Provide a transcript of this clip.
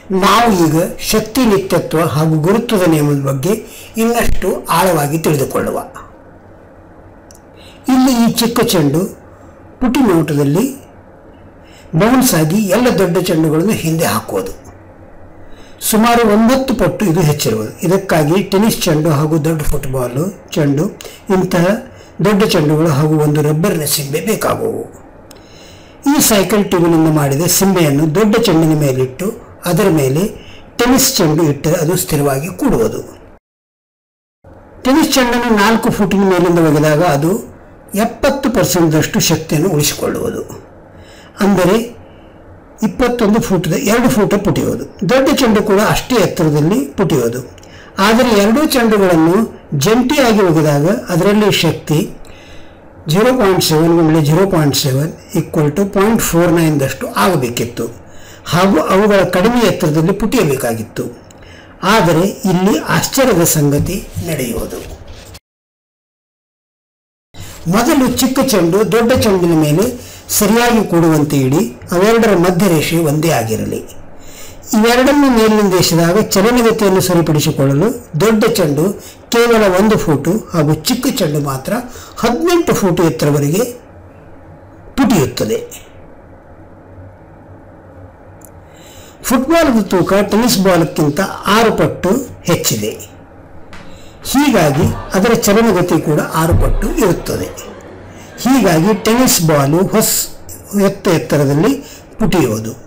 ನಾವು ಈಗ ಶಕ್ತಿ ನಿತ್ಯತ್ವ ಹಾಗೂ ಗುರುತ್ವದ ನಿಯಮದ ಬಗ್ಗೆ ಇನ್ನಷ್ಟು ಆಳವಾಗಿ ತಿಳಿದುಕೊಳ್ಳುವ ಇಲ್ಲಿ ಈ ಚಿಕ್ಕ ಚೆಂಡು ಪುಟಿ ನೋಟದಲ್ಲಿ ಬೌನ್ಸ್ ಆಗಿ ಎಲ್ಲ ದೊಡ್ಡ ಚೆಂಡುಗಳನ್ನು ಹಿಂದೆ ಹಾಕುವುದು ಸುಮಾರು ಒಂಬತ್ತು ಪಟ್ಟು ಇದು ಹೆಚ್ಚಿರುವುದು ಇದಕ್ಕಾಗಿ ಟೆನ್ನಿಸ್ ಚೆಂಡು ಹಾಗೂ ದೊಡ್ಡ ಫುಟ್ಬಾಲು ಚೆಂಡು ಇಂತಹ ದೊಡ್ಡ ಚೆಂಡುಗಳು ಹಾಗೂ ಒಂದು ರಬ್ಬರಿನ ಸಿಂಬೆ ಬೇಕಾಗುವು ಈ ಸೈಕಲ್ ಟ್ಯೂಬ್ನಿಂದ ಮಾಡಿದ ಸಿಂಬೆಯನ್ನು ದೊಡ್ಡ ಚೆಂಡಿನ ಮೇಲಿಟ್ಟು ಅದರ ಮೇಲೆ ಟೆನ್ನಿಸ್ ಚೆಂಡು ಇಟ್ಟರೆ ಅದು ಸ್ಥಿರವಾಗಿ ಕೂಡುವುದು ಟೆನ್ನಿಸ್ ಚೆಂಡನ್ನು ನಾಲ್ಕು ಫುಟಿನ ಮೇಲಿಂದ ಒಗೆದಾಗ ಅದು ಎಪ್ಪತ್ತು ಪರ್ಸೆಂಟ್ದಷ್ಟು ಶಕ್ತಿಯನ್ನು ಉಳಿಸಿಕೊಳ್ಳುವುದು ಅಂದರೆ ಇಪ್ಪತ್ತೊಂದು ಫೂಟ್ ಎರಡು ಫೂಟ ಪುಟಿಯುವುದು ದೊಡ್ಡ ಚೆಂಡು ಕೂಡ ಅಷ್ಟೇ ಎತ್ತರದಲ್ಲಿ ಪುಟಿಯುವುದು ಆದರೆ ಎರಡೂ ಚೆಂಡುಗಳನ್ನು ಜಂಟಿಯಾಗಿ ಒಗೆದಾಗ ಅದರಲ್ಲಿ ಶಕ್ತಿ ಜೀರೋ ಪಾಯಿಂಟ್ ಸೆವೆನ್ ಗುಂಡ್ಲೆ zero point seven equal to point four ನೈನ್ದಷ್ಟು ಆಗಬೇಕಿತ್ತು ಹಾಗೂ ಅವುಗಳ ಕಡಿಮೆ ಎತ್ತರದಲ್ಲಿ ಪುಟಿಯಬೇಕಾಗಿತ್ತು ಆದರೆ ಇಲ್ಲಿ ಆಶ್ಚರ್ಯದ ಸಂಗತಿ ನಡೆಯುವುದು ಮೊದಲು ಚಿಕ್ಕ ಚೆಂಡು ದೊಡ್ಡ ಚೆಂಡಿನ ಮೇಲೆ ಸರಿಯಾಗಿ ಕೂಡುವಂತೆ ಇಡಿ ಅವೆರಡರ ಮಧ್ಯರೇಷೆ ಒಂದೇ ಆಗಿರಲಿ ಇವೆರಡನ್ನು ಮೇಲಿನಿಂದ ಎಸೆದಾಗ ಚಲನಗತಿಯನ್ನು ಸರಿಪಡಿಸಿಕೊಳ್ಳಲು ದೊಡ್ಡ ಚೆಂಡು ಕೇವಲ ಒಂದು ಫೂಟು ಹಾಗೂ ಚಿಕ್ಕ ಚೆಂಡು ಮಾತ್ರ ಹದಿನೆಂಟು ಫೂಟು ಎತ್ತರವರೆಗೆ ಪುಟಿಯುತ್ತದೆ ಫುಟ್ಬಾಲ್ದ ತೂಕ ಟೆನ್ನಿಸ್ ಬಾಲ್ಕ್ಕಿಂತ ಆರು ಪಟ್ಟು ಹೆಚ್ಚಿದೆ ಹೀಗಾಗಿ ಅದರ ಚಲನಗತಿ ಕೂಡ ಆರು ಪಟ್ಟು ಇರುತ್ತದೆ ಹೀಗಾಗಿ ಟೆನ್ನಿಸ್ ಬಾಲು ಹೊಸ ಎತ್ತ ಎತ್ತರದಲ್ಲಿ ಪುಟಿಯುವುದು